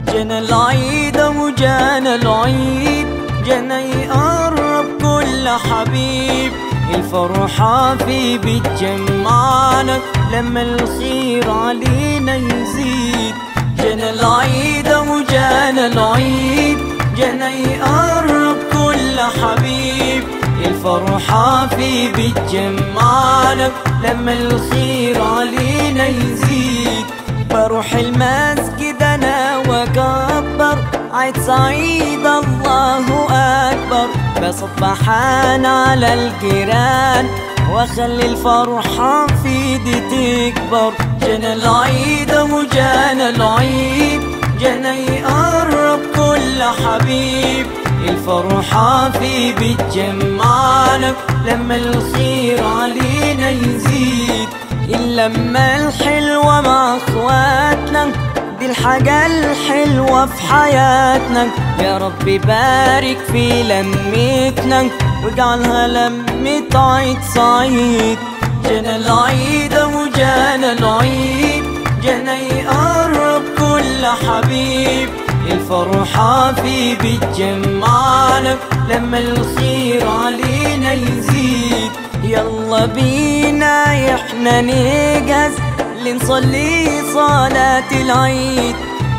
جنى العيد وجانا العيد جنى يقرب كل حبيب الفرحة في بتجمعنا لما الخير علينا يزيد جنى العيد وجانا العيد جنى يقرب كل حبيب الفرحة في بتجمعنا لما الخير علينا يزيد بروح المسجد انا واكبر عيد سعيد الله اكبر بصبحان على الجيران واخلي الفرحة في ايدي تكبر جانا العيد وجانا العيد جانا يقرب كل حبيب الفرحة في بتجمعنا لما الخير علينا يزيد اللمة الحلوة مع اخواتنا دي الحاجة الحلوة في حياتنا يا رب بارك في لمتنا واجعلها لمة عيد سعيد جانا العيد وجانا العيد جانا يقرب كل حبيب الفرحة في بتجمعنا لما الخير علينا يزيد يلا بينا احنا نجهز لنصلي صلاة العيد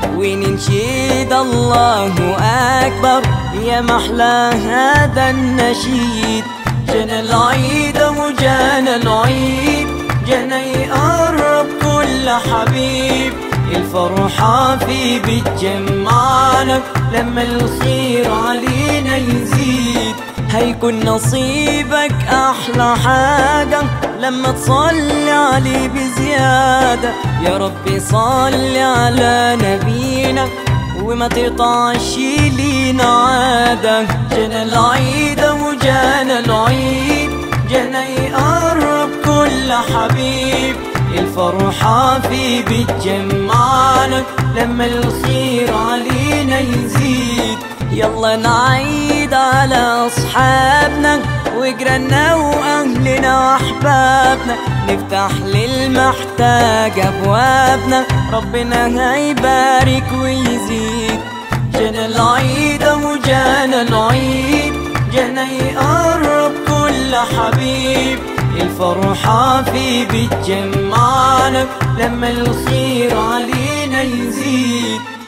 وننشد الله أكبر يا محلى هذا النشيد جانا العيد وجانا العيد جانا يقرب كل حبيب الفرحة في بتجمعنا لما الخير علينا يزيد هيكون نصيبك أحلى حاجة لما تصلي عليه بزيادة يا رب صل على نبينا وما تقطعش لينا عادة جانا العيد وجانا العيد جانا يقرب كل حبيب الفرحة في بتجمعنا لما الخير علينا يزيد يلا نعيد على أصحابنا وجيراننا وأهلنا وأحبابنا نفتح للمحتاج أبوابنا ربنا هيبارك ويزيد جانا العيد وجانا العيد جانا يقرب كل حبيب الفرحة في بتجمعنا لما الخير علينا يزيد